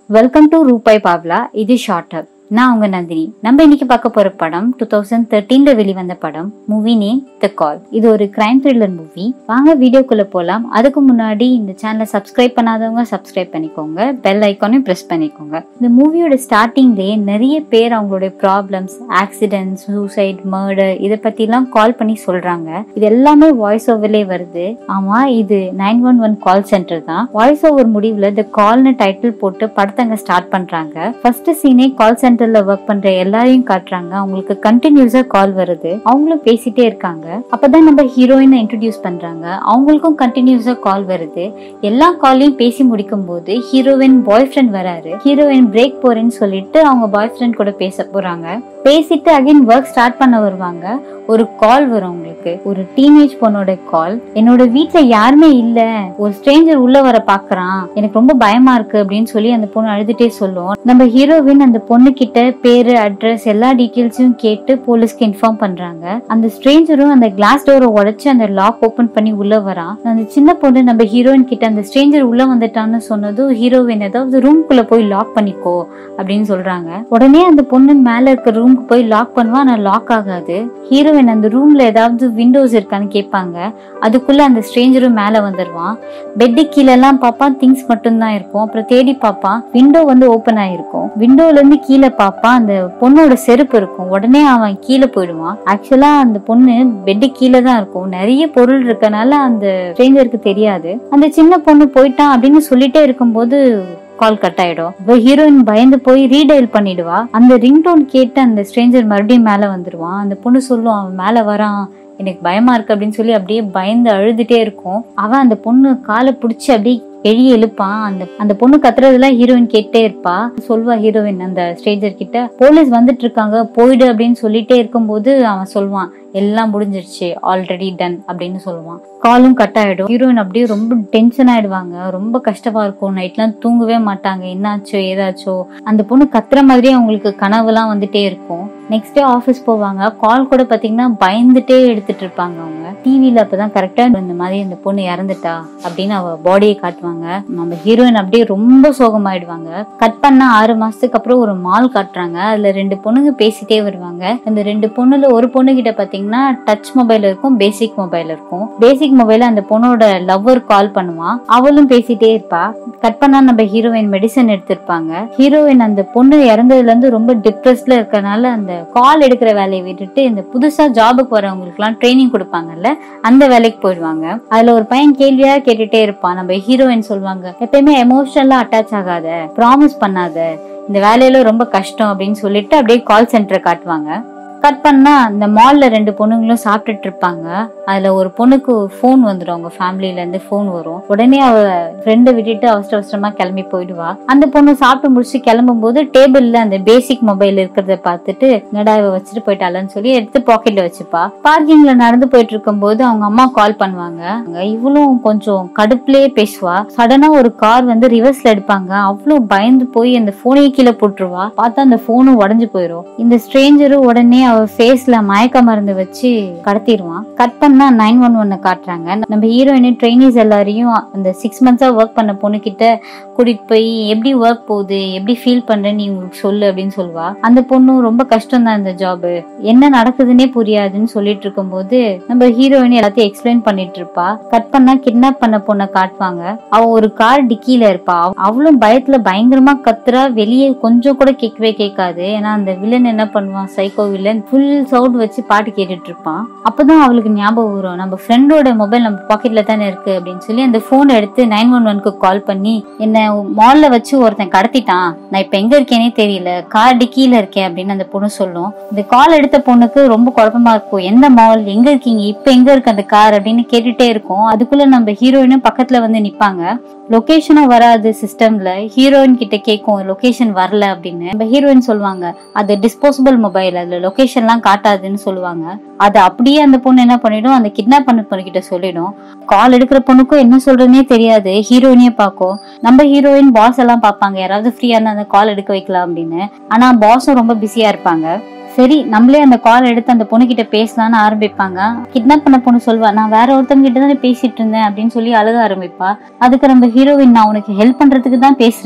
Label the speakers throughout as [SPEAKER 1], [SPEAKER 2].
[SPEAKER 1] welcome to ரூபாய் பாவ்லா இது shot up நான் உங்க நந்தினி நம்ம இன்னைக்கு பார்க்க போற படம் டூ தௌசண்ட் தேர்ட்டீன்ல வெளிவந்த படம் மூவி நேம் த கால் இது ஒரு கிரைம் த்ரில்லர் மூவி வாங்க வீடியோக்குள்ள போலாம் அதுக்கு முன்னாடி இந்த சேனலை சப்ஸ்கிரைப் பண்ணாதவங்க சப்ஸ்கிரைப் பண்ணிக்கோங்க பெல் ஐக்கானையும் பிரஸ் பண்ணிக்கோங்க இந்த மூவியோட ஸ்டார்டிங்லேயே நிறைய பேர் அவங்களுடைய ப்ராப்ளம்ஸ் ஆக்சிடென்ட் சூசைட் மர்டர் இதை பத்திலாம் கால் பண்ணி சொல்றாங்க இது எல்லாமே வாய்ஸ் ஓவர்லேயே வருது ஆமா இது nine one one call center தான் வாய்ஸ் ஓவர் முடிவுல த கால்னு டைட்டில் போட்டு படத்தங்க ஸ்டார்ட் பண்றாங்க ஃபர்ஸ்ட் சீனே கால் சென்டர்ல ஒர்க் பண்ற எல்லாரையும் காட்டுறாங்க அவங்களுக்கு கண்டினியூஸா கால் வருது அவங்களும் பேசிட்டே இருக்காங்க அப்பதான் நம்ம ஹீரோயினை இன்ட்ரடியூஸ் பண்றாங்க அவங்களுக்கும் கண்டினியூஸா கால் வருது எல்லா காலையும் பேசி முடிக்கும் போது ஹீரோயின் பாய் ஃப்ரெண்ட் வராரு ஹீரோயின் பிரேக் போறேன்னு சொல்லிட்டு அவங்க பாய் ஃப்ரெண்ட் கூட பேச போறாங்க பேசிட்டு அகைன் ஒர்க் ஸ்டார்ட் பண்ண வருவாங்க ஒரு கால் வரும் உங்களுக்கு ஒரு டீனேஜ் பொண்ணோட கால் என்னோட வீட்ல யாருமே இல்ல ஒரு ஸ்ட்ரேஞ்சர் உள்ள வர பாக்குறான் எனக்கு ரொம்ப பயமா இருக்கு அப்படின்னு சொல்லி அந்த பொண்ணு அழுதுட்டே சொல்லும் நம்ம ஹீரோவின் அந்த பொண்ணு கிட்ட பேரு அட்ரஸ் எல்லா டீட்டெயில்ஸையும் கேட்டு போலீஸ்க்கு இன்ஃபார்ம் பண்றாங்க அந்த ஸ்ட்ரேஞ்சரும் அந்த கிளாஸ் டோரை உடைச்சு அந்த லாக் ஓபன் பண்ணி உள்ள வரான் அந்த சின்ன பொண்ணு நம்ம ஹீரோயின் கிட்ட அந்த ஸ்ட்ரேஞ்சர் உள்ள வந்துட்டான்னு சொன்னதும் ஹீரோயின் ஏதாவது ரூம்குள்ள போய் லாக் பண்ணிக்கோ அப்படின்னு சொல்றாங்க உடனே அந்த பொண்ணு மேல இருக்க ரூமுக்கு போய் லாக் பண்ணுவா ஆனா லாக் ஆகாது ஹீரோயின் அந்த ரூம்ல ஏதாவது விண்டோஸ் இருக்கான்னு கேட்பாங்க அதுக்குள்ள அந்த ஸ்ட்ரேஞ்சரும் மேல வந்துருவான் பெட்டு கீழெல்லாம் பார்ப்பான் திங்ஸ் மட்டும்தான் இருக்கும் அப்புறம் தேடி பார்ப்பான் விண்டோ வந்து ஓப்பன் ஆயிருக்கும் விண்டோல இருந்து கீழே பார்ப்பான் அந்த பொண்ணோட செருப்பு இருக்கும் உடனே அவன் கீழே போயிடுவான் ஆக்சுவலா அந்த பொண்ணு பெட்டு கீழே தான் இருக்கும் நிறைய பொருள் இருக்கனால அந்த ஸ்ட்ரேஞ்சருக்கு தெரியாது அந்த சின்ன பொண்ணு போயிட்டான் அப்படின்னு சொல்லிட்டே இருக்கும்போது கால் கட் ஆயிடும் இப்போ ஹீரோயின் பயந்து போய் ரீடைல் பண்ணிடுவா அந்த ரிங்டோன் கேட்டு அந்த ஸ்ட்ரேஞ்சர் மறுபடியும் மேல வந்துருவான் அந்த பொண்ணு சொல்லும் அவன் மேல வரான் எனக்கு பயமா இருக்கு அப்படின்னு சொல்லி அப்படியே பயந்து அழுதுட்டே இருக்கும் அவன் அந்த பொண்ணு காலை பிடிச்சி அப்படியே எழி எழுப்பான் அந்த அந்த பொண்ணு கத்துறதெல்லாம் ஹீரோயின் கேட்டே இருப்பா சொல்வா ஹீரோயின் அந்த ஸ்ட்ரேஞ்சர் கிட்ட போலீஸ் வந்துட்டு இருக்காங்க போயிடு அப்படின்னு சொல்லிட்டே இருக்கும்போது அவன் சொல்லுவான் எல்லாம் முடிஞ்சிருச்சு ஆல்ரெடி டன் அப்படின்னு சொல்லுவான் காலும் கட் ஆயிடும் ஹீரோயின் அப்படியே ரொம்ப டென்ஷன் ஆயிடுவாங்க ரொம்ப கஷ்டமா இருக்கும் நைட்லாம் தூங்கவே மாட்டாங்க என்னாச்சோ ஏதாச்சோ அந்த பொண்ணு கத்துற மாதிரியே அவங்களுக்கு கனவுலாம் வந்துட்டே இருக்கும் நெக்ஸ்ட் டே ஆஃபீஸ் போவாங்க கால் கூட பாத்தீங்கன்னா பயந்துட்டே எடுத்துட்டு இருப்பாங்க அவங்க டிவில அப்பதான் கரெக்டா இந்த மாதிரி இந்த பொண்ணு இறந்துட்டா அப்படின்னு அவ பாடியை காட்டுவாங்க நம்ம ஹீரோயின் அப்படியே ரொம்ப சோகமாயிடுவாங்க கட் பண்ண ஆறு மாசத்துக்கு அப்புறம் ஒரு மால் காட்டுறாங்க அதுல ரெண்டு பொண்ணுங்க பேசிட்டே வருவாங்க அந்த ரெண்டு பொண்ணுல ஒரு பொண்ணு கிட்ட பாத்தீங்கன்னா டச் மொபைல் இருக்கும் பேசிக் மொபைல் இருக்கும் பேசிக் மொபைல அந்த பொண்ணோட லவ்வர் கால் பண்ணுவான் அவளும் பேசிட்டே இருப்பா கட் பண்ணா நம்ம ஹீரோயின் மெடிசன் எடுத்திருப்பாங்க ஹீரோயின் அந்த பொண்ணு இறந்ததுல இருந்து ரொம்ப டிப்ரெஸ்ல இருக்கனால அந்த கால் எடுக்கிற வேலையை விட்டுட்டு இந்த புதுசா ஜாபுக்கு வரவங்களுக்கு எல்லாம் ட்ரைனிங் கொடுப்பாங்கல்ல அந்த வேலைக்கு போயிடுவாங்க அதுல ஒரு பையன் கேள்வியா கேட்டுட்டே இருப்பான் நம்ம ஹீரோயின் சொல்லுவாங்க எப்பயுமே எமோஷனலா அட்டாச் ஆகாத ப்ராமிஸ் பண்ணாத இந்த வேலையில ரொம்ப கஷ்டம் அப்படின்னு சொல்லிட்டு அப்படியே கால் சென்டரை காட்டுவாங்க கட் பண்ணா இந்த மால்ல ரெண்டு பொண்ணுங்களும் சாப்பிட்டுட்டு இருப்பாங்க அதுல ஒரு பொண்ணுக்கு ஃபோன் வந்துடும் அவங்க ஃபேமிலில இருந்து ஃபோன் வரும் உடனே அவ ஃப்ரெண்டை விட்டுட்டு அவசர அவசரமா கிளம்பி போயிடுவா அந்த பொண்ணு சாப்பிட்டு முடிச்சு கிளம்பும் போது டேபிள்ல அந்த பேசிக் மொபைல் இருக்கிறத பார்த்துட்டு என்னடா இவ வச்சுட்டு போயிட்டாலன்னு சொல்லி எடுத்து பாக்கெட்ல வச்சுப்பா பார்க்கிங்ல நடந்து போயிட்டு இருக்கும் போது அவங்க அம்மா கால் பண்ணுவாங்க அங்க இவளும் கொஞ்சம் கடுப்புலயே பேசுவா சடனா ஒரு கார் வந்து ரிவர்ஸ்ல எடுப்பாங்க அவ்வளவு பயந்து போய் அந்த போனையே கீழே போட்டுருவா பார்த்தா அந்த போனும் உடஞ்சு போயிடும் இந்த ஸ்ட்ரேஞ்சரும் உடனே அவ ஃபேஸ்ல மயக்க மருந்து வச்சு கடத்திடுவான் கட் பண்ணா நைன் ஒன் ஒன்னு காட்டுறாங்க நம்ம ஹீரோயின் ட்ரைனிஸ் எல்லாரையும் அந்த சிக்ஸ் மந்த்ஸா ஒர்க் பண்ண பொண்ணு கிட்ட கூட்டிட்டு போய் எப்படி ஒர்க் போகுது எப்படி ஃபீல் பண்ற நீ உங்களுக்கு சொல்லு அப்படின்னு சொல்லுவா அந்த பொண்ணும் ரொம்ப கஷ்டம் தான் இந்த ஜாப் என்ன நடக்குதுன்னே புரியாதுன்னு சொல்லிட்டு இருக்கும்போது நம்ம ஹீரோயின் எல்லாத்தையும் எக்ஸ்பிளைன் பண்ணிட்டு இருப்பா கட் பண்ணா கிட்னாப் பண்ண பொண்ணை காட்டுவாங்க அவ ஒரு கார் டிக்கில இருப்பா அவளும் பயத்துல பயங்கரமா கத்துறா வெளியே கொஞ்சம் கூட கேட்கவே கேட்காது ஏன்னா அந்த வில்லன் என்ன பண்ணுவான் சைக்கோ வில்லன் ஃபுல் சவுண்ட் வச்சு பாட்டு கேட்டுட்டு இருப்பான் அப்பதான் அவளுக்கு ஞாபகம் வரும் நம்ம ஃப்ரெண்டோட மொபைல் நம்ம பாக்கெட்ல தானே இருக்கு அப்படின்னு சொல்லி அந்த போன் எடுத்து நைன் ஒன் ஒன்க்கு கால் பண்ணி என்ன மால்ல வச்சு ஒருத்தன் கடத்திட்டான் நான் இப்ப எங்க இருக்கேனே தெரியல கார் டிக்கில இருக்கேன் அப்படின்னு அந்த பொண்ணு சொல்லும் இந்த கால் எடுத்த பொண்ணுக்கு ரொம்ப குழப்பமா இருக்கும் எந்த மால் எங்க இருக்கீங்க இப்ப எங்க இருக்கு அந்த கார் அப்படின்னு கேட்டுட்டே இருக்கும் அதுக்குள்ள நம்ம ஹீரோயினும் பக்கத்துல வந்து நிப்பாங்க லொகேஷனும் வராது சிஸ்டம்ல ஹீரோயின் கிட்ட கேட்கும் லொகேஷன் வரல அப்படின்னு நம்ம ஹீரோயின் சொல்லுவாங்க அது டிஸ்போசபிள் மொபைல் அதுல லொகேஷன்லாம் காட்டாதுன்னு சொல்லுவாங்க அது அப்படியே அந்த பொண்ணு என்ன பண்ணிடும் அந்த கிட்னாப் பண்ண பொண்ணு கிட்ட சொல்லிடும் கால் எடுக்கிற பொண்ணுக்கும் என்ன சொல்றதுனே தெரியாது ஹீரோயினே பார்க்கும் நம்ம ஹீரோயின் பாஸ் எல்லாம் பார்ப்பாங்க யாராவது ஃப்ரீயா இருந்தா அந்த கால் எடுக்க வைக்கலாம் அப்படின்னு ஆனா பாஸும் ரொம்ப பிஸியா இருப்பாங்க சரி நம்மளே அந்த கால் எடுத்து அந்த பொண்ணு கிட்ட பேசலாம்னு ஆரம்பிப்பாங்க கிட்னாப் பண்ண பொண்ணு சொல்வா நான் வேற ஒருத்தவங்க கிட்ட தானே பேசிட்டு இருந்தேன் அப்படின்னு சொல்லி அழுக ஆரம்பிப்பா அதுக்கு நம்ம ஹீரோயின் நான் உனக்கு ஹெல்ப் பண்றதுக்கு தான் பேசுறேன்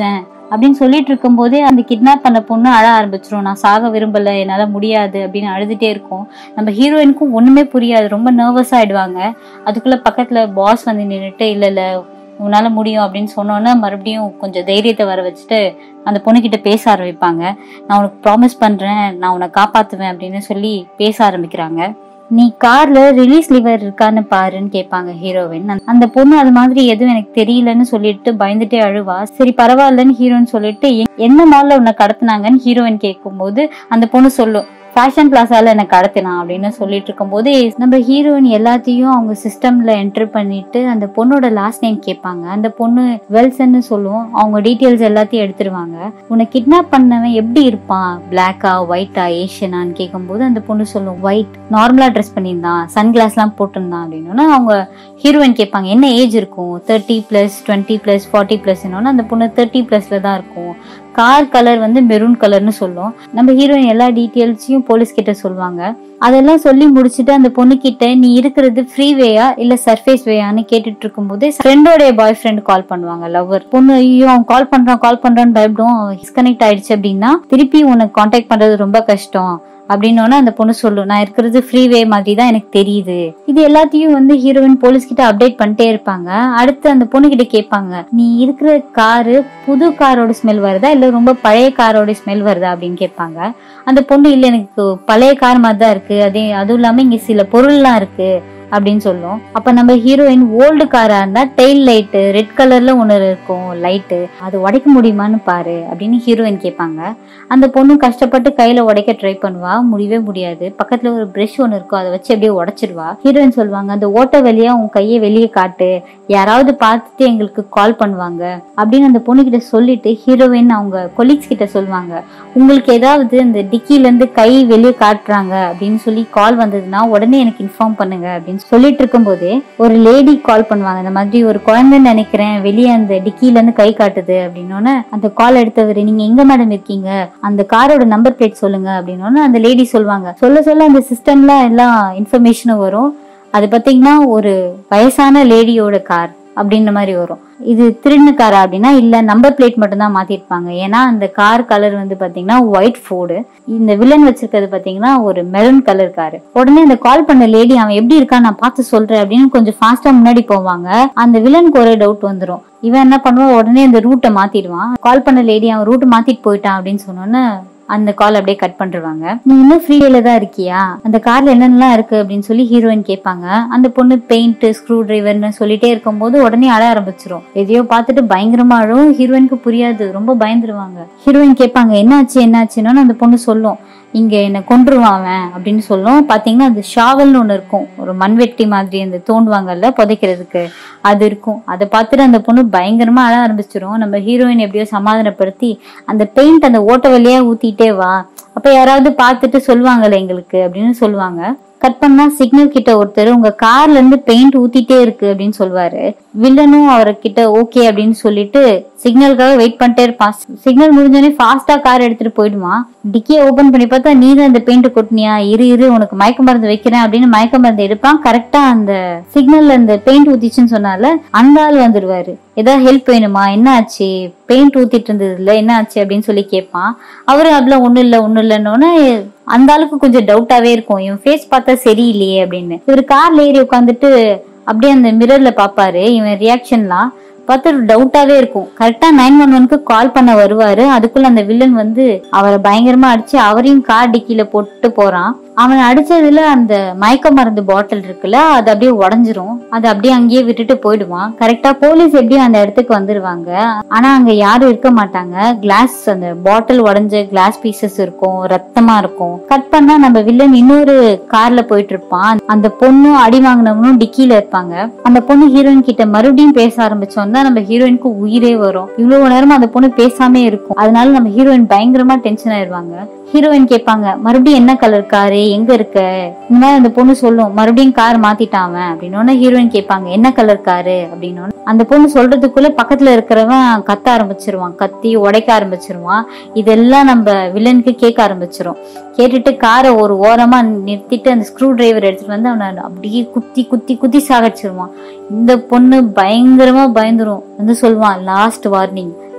[SPEAKER 1] அப்படின்னு சொல்லிட்டு இருக்கும்போதே அந்த கிட்னாப் பண்ண பொண்ணு அழ ஆரம்பிச்சிரும் நான் சாக விரும்பல என்னால முடியாது அப்படின்னு அழுதுட்டே இருக்கும் நம்ம ஹீரோயினுக்கும் ஒண்ணுமே புரியாது ரொம்ப நர்வஸ் ஆயிடுவாங்க அதுக்குள்ள பக்கத்துல பாஸ் வந்து நின்றுட்டு இல்ல இல்ல உன்னால முடியும் அப்படின்னு சொன்னோன்னே மறுபடியும் கொஞ்சம் தைரியத்தை வர வச்சுட்டு அந்த பொண்ணுகிட்ட பேச ஆரம்பிப்பாங்க நான் உனக்கு ப்ராமிஸ் பண்றேன் நான் உன்னை காப்பாத்துவேன் அப்படின்னு சொல்லி பேச ஆரம்பிக்கிறாங்க நீ கார்ல ரிலீஸ் லிவர் இருக்கான்னு பாருன்னு கேட்பாங்க ஹீரோவின் அந்த பொண்ணு அது மாதிரி எதுவும் எனக்கு தெரியலன்னு சொல்லிட்டு பயந்துட்டே அழுவா சரி பரவாயில்லன்னு ஹீரோயின் சொல்லிட்டு "எ- எந்த மால்ல உன்னை கடத்துனாங்கன்னு ஹீரோயின் கேட்கும்போது அந்த பொண்ணு சொல்லும் ஃபேஷன் பிளாசால எனக்கு கடத்தினான் அப்படின்னு சொல்லிட்டு இருக்கும்போது நம்ம ஹீரோயின் எல்லாத்தையும் அவங்க சிஸ்டம்ல என்டர் பண்ணிட்டு அந்த பொண்ணோட லாஸ்ட் நேம் கேட்பாங்க அந்த பொண்ணு வெல்சன்னு சொல்லுவோம் அவங்க டீட்டெயில்ஸ் எல்லாத்தையும் எடுத்துருவாங்க உன்னை கிட்னாப் பண்ணவன் எப்படி இருப்பான் பிளாக்கா ஒயிட்டா ஏஷியனான்னு கேட்கும்போது அந்த பொண்ணு சொல்லும் ஒயிட் நார்மலா ட்ரெஸ் பண்ணியிருந்தான் சன் கிளாஸ்லாம் போட்டிருந்தான் அப்படின்னா அவங்க ஹீரோயின் கேட்பாங்க என்ன ஏஜ் இருக்கும் thirty plus twenty plus forty plus அந்த பொண்ணு தேர்ட்டி பிளஸ்ல தான் இருக்கும் கார் கலர் வந்து மெரூன் கலர்னு சொல்லும் நம்ம ஹீரோயின் எல்லா டீட்டெயில்ஸையும் போலீஸ் கிட்ட சொல்லுவாங்க அதெல்லாம் சொல்லி முடிச்சுட்டு அந்த பொண்ணு கிட்ட நீ இருக்கிறது ஃப்ரீ வேயா இல்ல சர்ஃபேஸ் வேயான்னு கேட்டுட்டு இருக்கும்போது ஃப்ரெண்டோடைய பாய் ஃப்ரெண்ட் கால் பண்ணுவாங்க லவ்வர் பொண்ணு ஐயோ அவன் கால் பண்றான் கால் பண்றான்னு பயப்படும் டிஸ்கனெக்ட் ஆயிடுச்சு அப்படின்னா திருப்பி உனக்கு காண்டாக்ட் பண்றது ரொம்ப கஷ்டம் அப்படின்னோடனே அந்த பொண்ணு சொல்லும் நான் இருக்கிறது ஃப்ரீவே மாதிரி தான் எனக்கு தெரியுது இது எல்லாத்தையும் வந்து ஹீரோயின் போலீஸ் கிட்ட அப்டேட் பண்ணிட்டே இருப்பாங்க அடுத்து அந்த பொண்ணு கிட்ட கேட்பாங்க நீ இருக்கிற காரு புது காரோட ஸ்மெல் வருதா இல்ல ரொம்ப பழைய காரோட ஸ்மெல் வருதா அப்படின்னு கேட்பாங்க அந்த பொண்ணு இல்ல எனக்கு பழைய கார் மாதிரி தான் இருக்கு அதே அதுவும் இல்லாம இங்க சில பொருள்லாம் இருக்கு அப்படின்னு சொல்லும் அப்ப நம்ம ஹீரோயின் ஓல்டு காரா இருந்தா டெயில் லைட்டு ரெட் கலர்ல ஒண்ணு இருக்கும் லைட்டு அது உடைக்க முடியுமான்னு பாரு அப்படின்னு ஹீரோயின் கேட்பாங்க அந்த பொண்ணு கஷ்டப்பட்டு கையில உடைக்க ட்ரை பண்ணுவா முடியவே முடியாது பக்கத்துல ஒரு பிரஷ் ஒன்று இருக்கும் அதை வச்சு அப்படியே உடைச்சிடுவா ஹீரோயின் சொல்லுவாங்க அந்த ஓட்ட வழியா உன் கையை வெளியே காட்டு யாராவது பார்த்துட்டு எங்களுக்கு கால் பண்ணுவாங்க அப்படின்னு அந்த பொண்ணு கிட்ட சொல்லிட்டு ஹீரோயின் அவங்க கொலீக்ஸ் கிட்ட சொல்லுவாங்க உங்களுக்கு ஏதாவது இந்த டிக்கில இருந்து கை வெளியே காட்டுறாங்க அப்படின்னு சொல்லி கால் வந்ததுன்னா உடனே எனக்கு இன்ஃபார்ம் பண்ணுங்க அப்படின்னு சொல்லிட்டு இருக்கும்போதே ஒரு லேடி கால் பண்ணுவாங்க இந்த மாதிரி ஒரு குழந்தைன்னு நினைக்கிறேன் வெளியே அந்த டிக்கில இருந்து கை காட்டுது அப்படின்னோடனே அந்த கால் எடுத்தவர் நீங்க எங்க மேடம் இருக்கீங்க அந்த காரோட நம்பர் பிளேட் சொல்லுங்க அப்படின்னோடனே அந்த லேடி சொல்லுவாங்க சொல்ல சொல்ல அந்த சிஸ்டம்ல எல்லா இன்ஃபர்மேஷனும் வரும் அது பாத்தீங்கன்னா ஒரு வயசான லேடியோட கார் அப்படின்ற மாதிரி வரும் இது திருண்ணு காரா அப்படின்னா இல்ல நம்பர் பிளேட் மட்டும் தான் மாத்திருப்பாங்க ஏன்னா அந்த கார் கலர் வந்து பாத்தீங்கன்னா ஒயிட் ஃபோர்டு இந்த வில்லன் வச்சிருக்கிறது பாத்தீங்கன்னா ஒரு மெரூன் கலர் காரு உடனே அந்த கால் பண்ண லேடி அவன் எப்படி இருக்கான் நான் பார்த்து சொல்றேன் அப்படின்னு கொஞ்சம் ஃபாஸ்டா முன்னாடி போவாங்க அந்த வில்லனுக்கு ஒரே டவுட் வந்துரும் இவன் என்ன பண்ணுவான் உடனே அந்த ரூட்டை மாத்திடுவான் கால் பண்ண லேடி அவன் ரூட் மாத்திட்டு போயிட்டான் அப்படின்னு சொன்னோன்னே அந்த கால் அப்படியே கட் பண்ணிருவாங்க நீ இன்னும் ஃப்ரீவேல தான் இருக்கியா அந்த கார்ல என்னென்னலாம் இருக்கு அப்படின்னு சொல்லி ஹீரோயின் கேட்பாங்க அந்த பொண்ணு பெயிண்ட் ஸ்க்ரூ டிரைவர்னு சொல்லிட்டே இருக்கும்போது உடனே அழ ஆரம்பிச்சிரும் எதையோ பார்த்துட்டு பயங்கரமா அழும் ஹீரோயினுக்கு புரியாது ரொம்ப பயந்துருவாங்க ஹீரோயின் கேட்பாங்க என்னாச்சு என்னாச்சுன்னு அந்த பொண்ணு சொல்லும் இங்க என்ன கொன்றுவான் அவன் அப்படின்னு சொல்லும் பாத்தீங்கன்னா அது ஷாவல்னு ஒண்ணு இருக்கும் ஒரு மண்வெட்டி மாதிரி அந்த தோண்டுவாங்கல்ல புதைக்கிறதுக்கு அது இருக்கும் அதை பார்த்துட்டு அந்த பொண்ணு பயங்கரமா அழ ஆரம்பிச்சிரும் நம்ம ஹீரோயின் எப்படியோ சமாதானப்படுத்தி அந்த பெயிண்ட் அந்த ஓட்ட வழியா ஊத்திட்டே வா அப்ப யாராவது பார்த்துட்டு சொல்லுவாங்கல்ல எங்களுக்கு அப்படின்னு சொல்லுவாங்க கட் பண்ணா சிக்னல் கிட்ட ஒருத்தர் உங்க கார்ல இருந்து பெயிண்ட் ஊத்திட்டே இருக்கு அப்படின்னு சொல்லுவாரு வில்லனும் அவர்கிட்ட ஓகே அப்படின்னு சொல்லிட்டு சிக்னலுக்காக வெயிட் பண்ணிட்டே இருப்பான் சிக்னல் முடிஞ்சோடனே ஃபாஸ்டா கார் எடுத்துட்டு போயிடுவான் டிக்கியை ஓபன் பண்ணி பார்த்தா நீ தான் இந்த பெயிண்ட் கொட்டினியா இரு இரு உனக்கு மயக்க மருந்து வைக்கிறேன் அப்படின்னு மயக்க மருந்து எடுப்பான் கரெக்டா அந்த சிக்னல்ல அந்த பெயிண்ட் ஊத்திச்சுன்னு சொன்னால அந்த ஆள் வந்துருவாரு ஏதாவது ஹெல்ப் வேணுமா என்ன ஆச்சு பெயிண்ட் ஊத்திட்டு இருந்தது இல்ல என்ன ஆச்சு அப்படின்னு சொல்லி கேட்பான் அவரு அதுல ஒண்ணும் இல்ல ஒண்ணும் இல்லைன்னொன்னே அந்த ஆளுக்கு கொஞ்சம் டவுட்டாவே இருக்கும் இவன் ஃபேஸ் பார்த்தா சரியில்லையே அப்படின்னு இவர் கார்ல ஏறி உட்காந்துட்டு அப்படியே அந்த மிரர்ல பாப்பாரு இவன் ரியாக்ஷன்லாம் பார்த்து டவுட்டாவே இருக்கும் கரெக்டா நைன் ஒன் ஒன்க்கு கால் பண்ண வருவாரு அதுக்குள்ள அந்த வில்லன் வந்து அவரை பயங்கரமா அடிச்சு அவரையும் கார் டிக்கில போட்டு போறான் அவன் அடிச்சதுல அந்த மயக்க மருந்து பாட்டில் இருக்குல்ல அது அப்படியே உடஞ்சிரும் அது அப்படியே அங்கேயே விட்டுட்டு போயிடுவான் கரெக்டா போலீஸ் எப்படியும் அந்த இடத்துக்கு வந்துருவாங்க ஆனா அங்க யாரும் இருக்க மாட்டாங்க கிளாஸ் அந்த பாட்டில் உடஞ்ச கிளாஸ் பீசஸ் இருக்கும் ரத்தமா இருக்கும் கட் பண்ணா நம்ம வில்லன் இன்னொரு கார்ல போயிட்டு இருப்பான் அந்த பொண்ணும் அடி வாங்கினவனும் டிக்கில இருப்பாங்க அந்த பொண்ணு ஹீரோயின் கிட்ட மறுபடியும் பேச ஆரம்பிச்சோம் தான் நம்ம ஹீரோயினுக்கு உயிரே வரும் இவ்வளவு நேரம் அந்த பொண்ணு பேசாமே இருக்கும் அதனால நம்ம ஹீரோயின் பயங்கரமா டென்ஷன் ஆயிருவாங்க ஹீரோயின் கேட்பாங்க மறுபடியும் என்ன கலர் காரு எங்க இருக்க இந்த மாதிரி அந்த பொண்ணு சொல்லும் மறுபடியும் கார் மாத்திட்டான் அவன் அப்படின்னு ஹீரோயின் கேட்பாங்க என்ன கலர் காரு அப்படின்னு அந்த பொண்ணு சொல்றதுக்குள்ள பக்கத்துல இருக்கிறவன் கத்த ஆரம்பிச்சிருவான் கத்தி உடைக்க ஆரம்பிச்சிருவான் இதெல்லாம் நம்ம வில்லனுக்கு கேட்க ஆரம்பிச்சிரும் கேட்டுட்டு காரை ஒரு ஓரமா நிறுத்திட்டு அந்த ஸ்க்ரூ டிரைவர் எடுத்துட்டு வந்து அவனை அப்படியே குத்தி குத்தி குத்தி சாகடிச்சிருவான் இந்த பொண்ணு பயங்கரமா பயந்துரும் வந்து சொல்லுவான் லாஸ்ட் வார்னிங்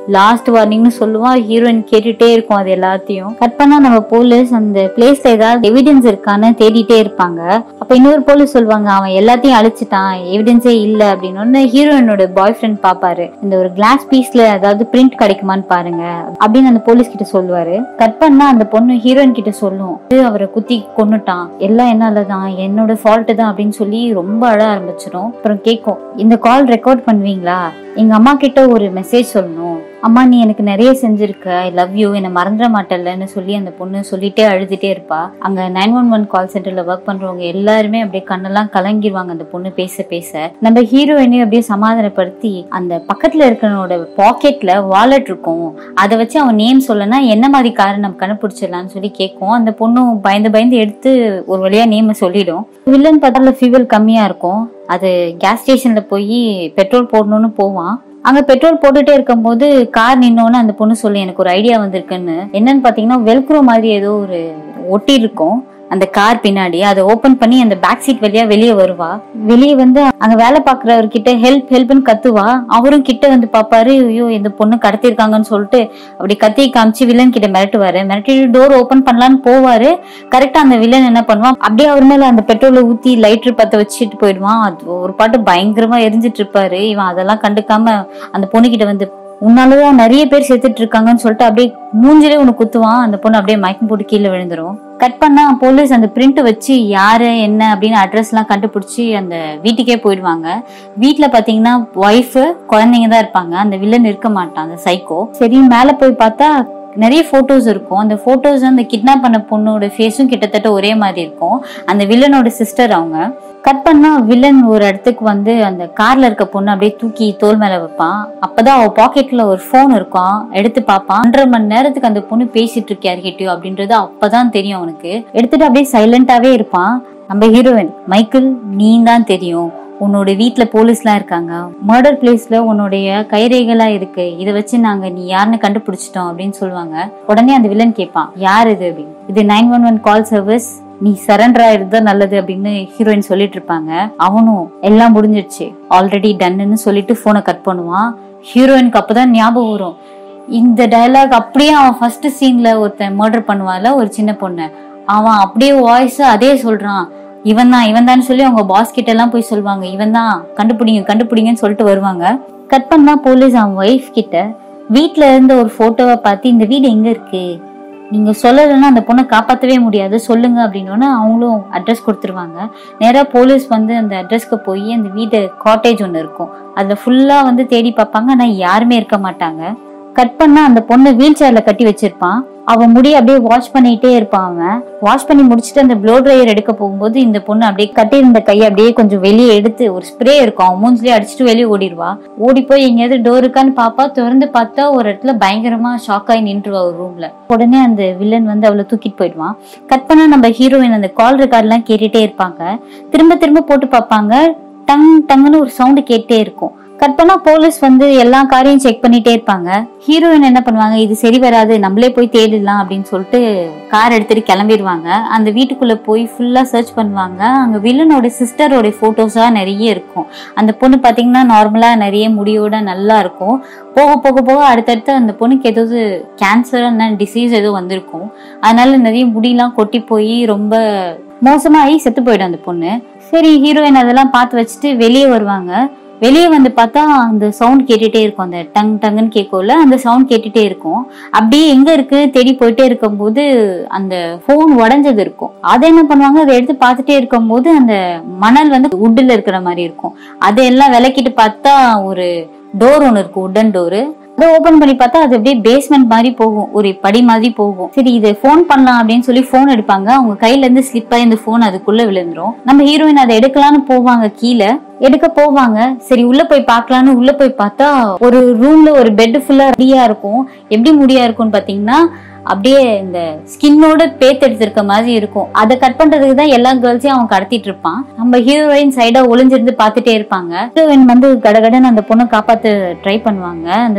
[SPEAKER 1] லாஸ்ட் வார்னிங்னு சொல்லுவான் ஹீரோயின் கேட்டுட்டே இருக்கும் அது எல்லாத்தையும் கட் பண்ணா நம்ம போலீஸ் அந்த பிளேஸ்ல ஏதாவது எவிடன்ஸ் இருக்கான்னு தேடிட்டே இருப்பாங்க அப்ப இன்னொரு போலீஸ் சொல்லுவாங்க அவன் எல்லாத்தையும் அழிச்சிட்டான் எவிடன்ஸே இல்ல அப்படின்னு ஹீரோயினோட பாய் ஃப்ரெண்ட் பாப்பாரு இந்த ஒரு கிளாஸ் பீஸ்ல ஏதாவது பிரிண்ட் கிடைக்குமான்னு பாருங்க அப்படின்னு அந்த போலீஸ் கிட்ட சொல்லுவாரு கட் பண்ணா அந்த பொண்ணு ஹீரோயின் கிட்ட சொல்லும் "இது அவரை குத்தி கொன்னுட்டான் எல்லாம் என்னாலதான் என்னோட ஃபால்ட் தான் அப்படின்னு சொல்லி ரொம்ப அழ ஆரம்பிச்சிடும் அப்புறம் கேட்கும் இந்த கால் ரெக்கார்ட் பண்ணுவீங்களா எங்க அம்மா கிட்ட ஒரு மெசேஜ் சொல்லணும் அம்மா நீ எனக்கு நிறைய செஞ்சிருக்க ஐ லவ் யூ என்னை மறந்துட மாட்டேல்லன்னு சொல்லி அந்த பொண்ணு சொல்லிட்டே அழுதுட்டே இருப்பா அங்க நைன் ஒன் ஒன் கால் சென்டர்ல ஒர்க் பண்றவங்க எல்லாருமே அப்படியே கண்ணெல்லாம் கலங்கிடுவாங்க அந்த பொண்ணு பேச பேச நம்ம ஹீரோயினையும் அப்படியே சமாதானப்படுத்தி அந்த பக்கத்துல இருக்கனோட பாக்கெட்ல வாலெட் இருக்கும் அதை வச்சு அவன் நேம் சொல்லனா என்ன மாதிரி காரை நம்ம கண்டுபிடிச்சிடலாம்னு சொல்லி கேட்கும் அந்த பொண்ணும் பயந்து பயந்து எடுத்து ஒரு வழியா நேம் சொல்லிடும் வில்லன் பார்த்தால ஃபியூவல் கம்மியா இருக்கும் அது கேஸ் ஸ்டேஷன்ல போய் பெட்ரோல் போடணும்னு போவான் அங்க பெட்ரோல் போட்டுட்டே இருக்கும்போது கார் நின்னோன்னு அந்த பொண்ணு சொல்லி எனக்கு ஒரு ஐடியா வந்திருக்குன்னு என்னன்னு பாத்தீங்கன்னா வெல்க்ரோ மாதிரி ஏதோ ஒரு ஒட்டி இருக்கும் அந்த கார் பின்னாடி அதை ஓபன் பண்ணி அந்த பேக் சீட் வழியா வெளியே வருவா வெளியே வந்து அங்க வேலை பாக்குறவர்கிட்ட ஹெல்ப் ஹெல்ப்னு கத்துவா அவரும் கிட்ட வந்து பாப்பாரு ஐயோ இந்த பொண்ணு கடத்திருக்காங்கன்னு சொல்லிட்டு அப்படி கத்தி காமிச்சு வில்லன் கிட்ட மிரட்டுவாரு மிரட்டிட்டு டோர் ஓபன் பண்ணலான்னு போவாரு கரெக்டா அந்த வில்லன் என்ன பண்ணுவான் அப்படியே அவர் மேல அந்த பெட்ரோலை ஊத்தி லைட்டர் பத்த வச்சுட்டு போயிடுவான் அது ஒரு பாட்டு பயங்கரமா எரிஞ்சிட்டு இருப்பாரு இவன் அதெல்லாம் கண்டுக்காம அந்த பொண்ணுகிட்ட வந்து உன்னாலதான் நிறைய பேர் செத்துட்டு இருக்காங்கன்னு சொல்லிட்டு அப்படியே மூஞ்சிலே ஒண்ணு குத்துவான் அந்த பொண்ணு அப்படியே மயக்கம் போட்டு கீழே விழுந்துரும் கட் பண்ணா போலீஸ் அந்த பிரிண்ட் வச்சு யாரு என்ன அப்படின்னு அட்ரஸ் எல்லாம் கண்டுபிடிச்சி அந்த வீட்டுக்கே போயிடுவாங்க வீட்டுல பாத்தீங்கன்னா ஒய்ஃப் குழந்தைங்க தான் இருப்பாங்க அந்த வில்லன் இருக்க மாட்டான் அந்த சைக்கோ சரி மேல போய் பார்த்தா நிறைய போட்டோஸ் இருக்கும் அந்த போட்டோஸ் அந்த கிட்னாப் பண்ண பொண்ணோட ஃபேஸும் கிட்டத்தட்ட ஒரே மாதிரி இருக்கும் அந்த வில்லனோட சிஸ்டர் அவங்க கட் பண்ணா வில்லன் ஒரு இடத்துக்கு வந்து அந்த கார்ல இருக்க பொண்ணு அப்படியே தூக்கி தோல் மேல வைப்பான் அப்பதான் அவ பாக்கெட்ல ஒரு போன் இருக்கும் எடுத்து பார்ப்பான் ஒன்றரை மணி நேரத்துக்கு அந்த பொண்ணு பேசிட்டு இருக்கு யார்கிட்டயோ அப்படின்றது அப்பதான் தெரியும் அவனுக்கு எடுத்துட்டு அப்படியே சைலண்டாவே இருப்பான் நம்ம ஹீரோயின் மைக்கேல் நீ தான் தெரியும் உன்னோட வீட்ல போலீஸ்லாம் இருக்காங்க மர்டர் பிளேஸ்ல உன்னுடைய கைரேகைகளா இருக்கு இதை வச்சு நாங்க நீ யாருன்னு கண்டுபிடிச்சிட்டோம் அப்படின்னு சொல்லுவாங்க உடனே அந்த வில்லன் கேட்பான் யார் இது அப்படின்னு இது nine one one call service நீ சரண்டர் ஆயிருந்தா நல்லது அப்படின்னு ஹீரோயின் சொல்லிட்டு இருப்பாங்க அவனும் எல்லாம் முடிஞ்சிடுச்சு ஆல்ரெடி டன்னுன்னு சொல்லிட்டு போனை கட் பண்ணுவான் ஹீரோயினுக்கு அப்பதான் ஞாபகம் வரும் இந்த டயலாக் அப்படியே அவன் ஃபர்ஸ்ட் சீன்ல ஒருத்தன் மர்டர் பண்ணுவான்ல ஒரு சின்ன பொண்ணு அவன் அப்படியே வாய்ஸ் அதே சொல்றான் இவன் தான் இவன் தான் சொல்லி அவங்க பாஸ் கிட்ட எல்லாம் போய் சொல்லுவாங்க இவன் தான் கண்டுபிடிங்க கண்டுபிடிங்கன்னு சொல்லிட்டு வருவாங்க கட் பண்ணா போலீஸ் அவன் ஒய்ஃப் கிட்ட வீட்ல இருந்த ஒரு போட்டோவை பார்த்து இந்த வீடு எங்க இருக்கு நீங்க சொல்லலைன்னா அந்த பொண்ணை காப்பாற்றவே முடியாது சொல்லுங்க அப்படின்னு அவங்களும் அட்ரஸ் கொடுத்துருவாங்க நேரா போலீஸ் வந்து அந்த அட்ரஸ்க்கு போய் அந்த வீடு காட்டேஜ் ஒன்று இருக்கும் அதுல ஃபுல்லா வந்து தேடி பார்ப்பாங்க ஆனா யாருமே இருக்க மாட்டாங்க கட் பண்ணா அந்த பொண்ணை வீல் சேர்ல கட்டி வச்சிருப்பான் அவன் முடி அப்படியே வாஷ் பண்ணிட்டே இருப்பான் அவன் வாஷ் பண்ணி முடிச்சுட்டு அந்த ப்ளோ ட்ரையர் எடுக்க போகும்போது இந்த பொண்ணு அப்படியே கட்டியிருந்த கையை அப்படியே கொஞ்சம் வெளியே எடுத்து ஒரு ஸ்ப்ரே இருக்கும் அவன் மூஞ்சிலே அடிச்சுட்டு வெளியே ஓடிடுவா ஓடி போய் எங்கேயாவது டோர் இருக்கான்னு பாப்பா திறந்து பார்த்தா ஒரு இடத்துல பயங்கரமா ஷாக் ஆகி நின்றுவா ஒரு ரூம்ல உடனே அந்த வில்லன் வந்து அவளை தூக்கிட்டு போயிடுவான் கட் பண்ணா நம்ம ஹீரோயின் அந்த கால் ரெக்கார்ட்லாம் கேட்டுட்டே இருப்பாங்க திரும்ப திரும்ப போட்டு பார்ப்பாங்க டங் டங்குன்னு ஒரு சவுண்டு கேட்டே இருக்கும் கட் பண்ணா போலீஸ் வந்து எல்லா காரையும் செக் பண்ணிட்டே இருப்பாங்க ஹீரோயின் என்ன பண்ணுவாங்க இது சரி வராது நம்மளே போய் தேடிடலாம் அப்படின்னு சொல்லிட்டு கார் எடுத்துட்டு கிளம்பிடுவாங்க அந்த வீட்டுக்குள்ள போய் ஃபுல்லா சர்ச் பண்ணுவாங்க அங்க வில்லனோட சிஸ்டரோட போட்டோஸா நிறைய இருக்கும் அந்த பொண்ணு பாத்தீங்கன்னா நார்மலா நிறைய முடியோட நல்லா இருக்கும் போக போக போக அடுத்தடுத்து அந்த பொண்ணுக்கு ஏதாவது கேன்சர் டிசீஸ் ஏதோ வந்திருக்கும் அதனால நிறைய முடியெல்லாம் கொட்டி போய் ரொம்ப மோசமாகி செத்து போயிடும் அந்த பொண்ணு சரி ஹீரோயின் அதெல்லாம் பார்த்து வச்சுட்டு வெளியே வருவாங்க வெளியே வந்து பார்த்தா அந்த சவுண்ட் கேட்டுட்டே இருக்கும் அந்த டங் டங்குன்னு கேட்கல அந்த சவுண்ட் கேட்டுட்டே இருக்கும் அப்படியே எங்க இருக்கு தேடி போயிட்டே இருக்கும்போது அந்த ஃபோன் உடஞ்சது இருக்கும் அதை என்ன பண்ணுவாங்க அதை எடுத்து பார்த்துட்டே இருக்கும்போது அந்த மணல் வந்து உட்டில் இருக்கிற மாதிரி இருக்கும் அதையெல்லாம் விளக்கிட்டு பார்த்தா ஒரு டோர் ஒன்று இருக்கும் உட்டன் டோரு அதை ஓபன் பண்ணி பார்த்தா அது அப்படியே பேஸ்மெண்ட் மாதிரி போகும் ஒரு படி மாதிரி போகும் சரி இதை ஃபோன் பண்ணலாம் அப்படின்னு சொல்லி ஃபோன் எடுப்பாங்க அவங்க கையில இருந்து ஸ்லிப் ஆகி இந்த ஃபோன் அதுக்குள்ள விழுந்துரும் நம்ம ஹீரோயின் அதை எடுக்கலாம்னு போவாங்க கீழே எடுக்க போவாங்க சரி உள்ள போய் பார்க்கலான்னு உள்ள போய் பார்த்தா ஒரு ரூம்ல ஒரு பெட் ஃபுல்லா ரெடியா இருக்கும் எப்படி முடியா இருக்கும்னு பாத்தீங்கன்னா அப்படியே இந்த ஸ்கின்னோட பேத்து எடுத்திருக்க மாதிரி இருக்கும் அதை கட் பண்றதுக்கு தான் எல்லா கேர்ள்ஸையும் அவன் கடத்திட்டு இருப்பான் நம்ம ஹீரோயின் சைடா ஒளிஞ்சிருந்து பார்த்துட்டே இருப்பாங்க ஹீரோயின் வந்து கடகடன்னு அந்த பொண்ணை காப்பாத்த ட்ரை பண்ணுவாங்க அந்த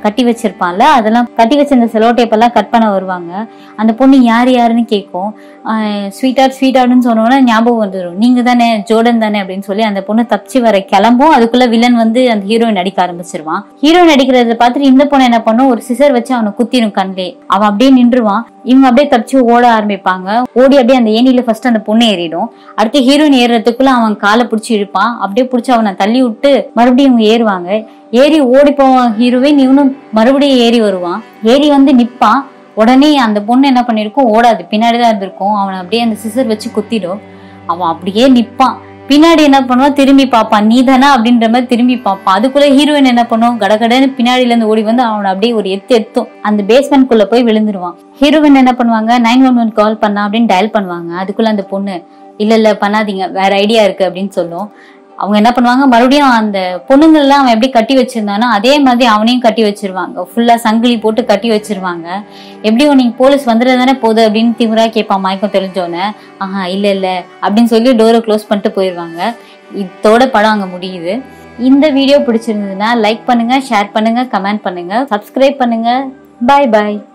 [SPEAKER 1] கட்டி வச்சிருப்பான்ல அதெல்லாம் கட்டி வச்சிருந்த செலோ டேப் எல்லாம் கட் பண்ண வருவாங்க அந்த பொண்ணு யார் யாருன்னு கேட்கும் ஸ்வீட்டார்ட் ஸ்வீட்டார்ட்னு சொன்னோன்னா ஞாபகம் வந்துடும் நீங்க தானே ஜோர்டன் தானே அப்படின்னு சொல்லி அந்த பொண்ணு தப்பிச்சு வர கிளம்பும் அதுக்குள்ள வில்லன் வந்து அந்த ஹீரோயின் அடிக்க ஆரம்பிச்சிருவான் ஹீரோயின் அடிக்கிறத பார்த்துட்டு இந்த பொண்ணு என்ன பண்ணும் ஒரு சிசர் வச்சு அவனை குத்திரும் கண்லே அவன் அப்படியே நின்றுவான் இவங்க அப்படியே தப்பிச்சு ஓட ஆரம்பிப்பாங்க ஓடி அப்படியே அந்த ஏணியில ஃபர்ஸ்ட் அந்த பொண்ணு ஏறிடும் அடுத்து ஹீரோயின் ஏறுறதுக்குள்ள அவன் காலை பிடிச்சி இழுப்பான் அப்படியே பிடிச்சி அவனை தள்ளி விட்டு மறுபடியும் இவங்க ஏறுவாங்க ஏறி ஓடி போவான் ஹீரோவின் இவனும் மறுபடியும் ஏறி வருவான் ஏறி வந்து நிப்பான் உடனே அந்த பொண்ணு என்ன பண்ணிருக்கும் ஓடாது பின்னாடி தான் இருந்திருக்கும் அவனை அப்படியே அந்த சிசர் வச்சு குத்திடும் அவன் அப்படியே நிப்பான் பின்னாடி என்ன பண்ணுவான் திரும்பி பார்ப்பான் நீ தானே அப்படின்ற மாதிரி திரும்பி பார்ப்பான் அதுக்குள்ள ஹீரோயின் என்ன பண்ணுவோம் கடகடன்னு பின்னாடில இருந்து ஓடி வந்து அவனை அப்படியே ஒரு எத்து எத்தும் அந்த பேஸ்மெண்ட் குள்ள போய் விழுந்துருவான் ஹீரோயின் என்ன பண்ணுவாங்க நைன் ஒன் ஒன் கால் பண்ணா அப்படின்னு டயல் பண்ணுவாங்க அதுக்குள்ள அந்த பொண்ணு இல்ல இல்ல பண்ணாதீங்க வேற ஐடியா இருக்கு அப்படின்னு சொல்லும் அவங்க என்ன பண்ணுவாங்க மறுபடியும் அந்த பொண்ணுங்கள்லாம் அவன் எப்படி கட்டி வச்சிருந்தானோ அதே மாதிரி அவனையும் கட்டி வச்சிருவாங்க ஃபுல்லா சங்கிலி போட்டு கட்டி வச்சிருவாங்க எப்படியும் நீங்க போலீஸ் வந்துடுறது தானே போகுது அப்படின்னு திமுறா கேட்பான் மயக்கம் தெரிஞ்சோன்னே ஆஹா இல்ல இல்ல அப்படின்னு சொல்லி டோரை க்ளோஸ் பண்ணிட்டு போயிடுவாங்க இதோட படம் அங்க முடியுது இந்த வீடியோ பிடிச்சிருந்ததுன்னா லைக் பண்ணுங்க ஷேர் பண்ணுங்க கமெண்ட் பண்ணுங்க சப்ஸ்கிரைப் பண்ணுங்க பாய் பாய்